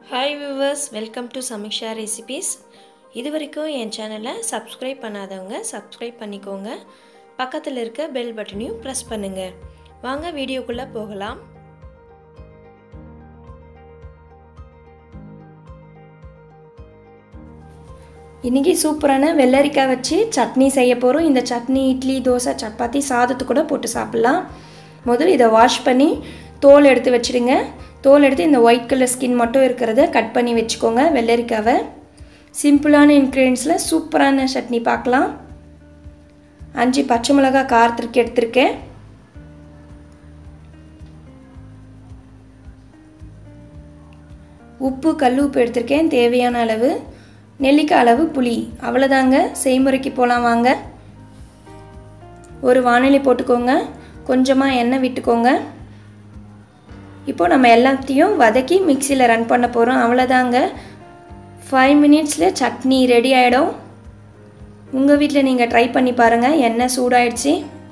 hi viewers welcome to Samiksha recipes இது வரைக்கும் என் சேனலை சப்ஸ்கிரைப் பண்ணாதவங்க சப்ஸ்கிரைப் பண்ணிக்கோங்க பக்கத்தில் இருக்க பெல் பட்டனையும் ப்ரெஸ் பண்ணுங்கள் வாங்க வீடியோக்குள்ளே போகலாம் இன்றைக்கி சூப்பரான வெள்ளரிக்காய் வச்சு சட்னி செய்ய போகிறோம் இந்த சட்னி இட்லி தோசை சப்பாத்தி சாதத்து கூட போட்டு சாப்பிட்லாம் முதல்ல இதை வாஷ் பண்ணி தோல் எடுத்து வச்சுடுங்க தோல் எடுத்து இந்த ஒயிட் கலர் ஸ்கின் மட்டும் இருக்கிறத கட் பண்ணி வச்சுக்கோங்க வெள்ளரிக்காவை சிம்பிளான இன்க்ரீடியன்ஸில் சூப்பரான சட்னி பார்க்கலாம் அஞ்சு பச்சை மிளகாய் காரத்திற்கு எடுத்திருக்கேன் உப்பு கல் உப்பு எடுத்திருக்கேன் தேவையான அளவு நெல்லிக்காய் அளவு புளி அவ்வளோதாங்க செய்முறைக்கு போகலாம் வாங்க ஒரு வானிலை போட்டுக்கோங்க கொஞ்சமாக எண்ணெய் விட்டுக்கோங்க இப்போ நம்ம எல்லாத்தையும் வதக்கி மிக்சியில் ரன் பண்ண போகிறோம் அவ்வளோதாங்க ஃபைவ் மினிட்ஸில் சட்னி ரெடி ஆகிடும் உங்கள் வீட்டில் நீங்கள் ட்ரை பண்ணி பாருங்கள் எண்ணெய் சூடாயிடுச்சு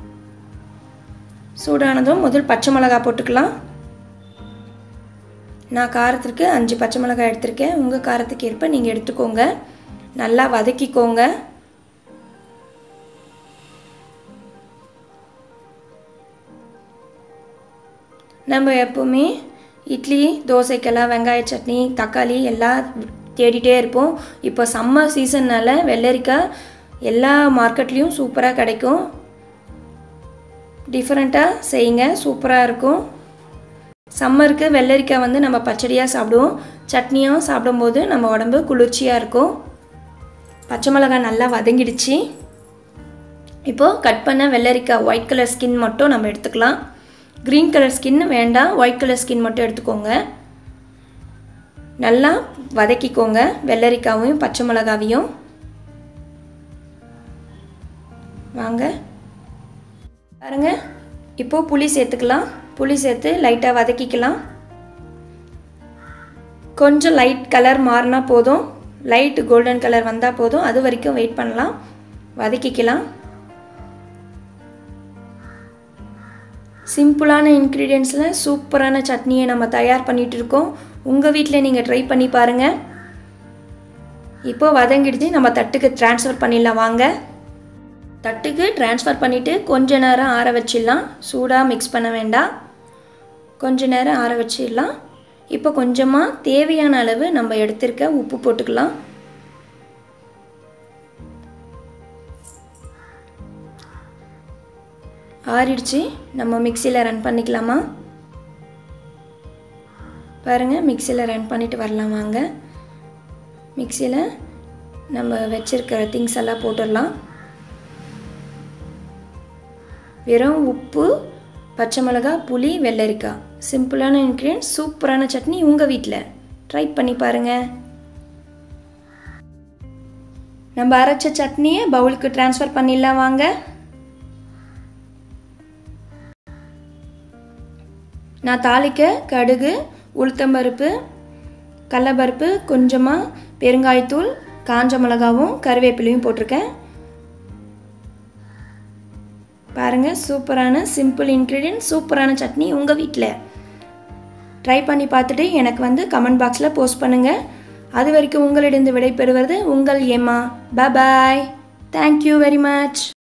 சூடானதும் முதல் பச்சை மிளகா போட்டுக்கலாம் நான் காரத்திற்கு அஞ்சு பச்சை மிளகாய் எடுத்திருக்கேன் உங்கள் காரத்துக்கு ஏற்ப நீங்கள் எடுத்துக்கோங்க நல்லா வதக்கிக்கோங்க நம்ம எப்போவுமே இட்லி தோசைக்கெல்லாம் வெங்காய சட்னி தக்காளி எல்லாம் தேடிட்டே இருப்போம் இப்போ சம்மர் சீசன்னால் வெள்ளரிக்காய் எல்லா மார்க்கெட்லேயும் சூப்பராக கிடைக்கும் டிஃப்ரெண்ட்டாக செய்யுங்க சூப்பராக இருக்கும் சம்மருக்கு வெள்ளரிக்காய் வந்து நம்ம பச்சடியாக சாப்பிடுவோம் சட்னியும் சாப்பிடும்போது நம்ம உடம்பு குளிர்ச்சியாக இருக்கும் பச்சை மிளகாய் நல்லா வதங்கிடுச்சு இப்போது கட் பண்ண வெள்ளரிக்காய் ஒயிட் கலர் ஸ்கின் மட்டும் நம்ம எடுத்துக்கலாம் க்ரீன் கலர் ஸ்கின் வேண்டாம் ஒயிட் கலர் ஸ்கின் மட்டும் எடுத்துக்கோங்க நல்லா வதக்கிக்கோங்க வெள்ளரிக்காவையும் பச்சை மிளகாவையும் வாங்க பாருங்க இப்போது புளி சேர்த்துக்கலாம் புளி சேர்த்து லைட்டாக வதக்கிக்கலாம் கொஞ்சம் லைட் கலர் மாறினா போதும் லைட் கோல்டன் கலர் வந்தால் போதும் அது வரைக்கும் வெயிட் பண்ணலாம் வதக்கிக்கலாம் சிம்பிளான இன்க்ரீடியன்ஸில் சூப்பரான சட்னியை நம்ம தயார் பண்ணிகிட்டு இருக்கோம் உங்கள் வீட்டில் நீங்கள் ட்ரை பண்ணி பாருங்கள் இப்போ வதங்கிடுச்சு நம்ம தட்டுக்கு ட்ரான்ஸ்ஃபர் பண்ணிடலாம் வாங்க தட்டுக்கு ட்ரான்ஸ்ஃபர் பண்ணிவிட்டு கொஞ்ச நேரம் ஆற வச்சிடலாம் சூடாக மிக்ஸ் பண்ண வேண்டாம் கொஞ்ச நேரம் ஆற வச்சிடலாம் இப்போ கொஞ்சமாக தேவையான அளவு நம்ம எடுத்திருக்க உப்பு போட்டுக்கலாம் ஆறிடுச்சு நம்ம மிக்சியில் ரன் பண்ணிக்கலாமா பாருங்கள் மிக்சியில் ரன் பண்ணிவிட்டு வரலாம் வாங்க மிக்சியில் நம்ம வச்சுருக்கிற திங்ஸ் எல்லாம் போட்டுடலாம் வெறும் உப்பு பச்சை மிளகா புளி வெள்ளரிக்காய் சிம்பிளான இன்க்ரீடியன்ஸ் சூப்பரான சட்னி உங்கள் வீட்டில் ட்ரை பண்ணி பாருங்கள் நம்ம அரைச்ச சட்னியை பவுலுக்கு ட்ரான்ஸ்ஃபர் பண்ணிடலாம் வாங்க நான் தாளிக்க கடுகு உளுத்தம்பருப்பு கடலப்பருப்பு கொஞ்சமாக பெருங்காயத்தூள் காஞ்ச மிளகாவும் கருவேப்பிலையும் போட்டிருக்கேன் பாருங்கள் சூப்பரான சிம்பிள் இன்க்ரீடியன்ட் சூப்பரான சட்னி உங்கள் வீட்டில் ட்ரை பண்ணி பார்த்துட்டு எனக்கு வந்து கமெண்ட் பாக்ஸில் போஸ்ட் பண்ணுங்கள் அது வரைக்கும் உங்களிடம் விடைபெறுவது உங்கள் ஏமா பாய் தேங்க்யூ வெரி மச்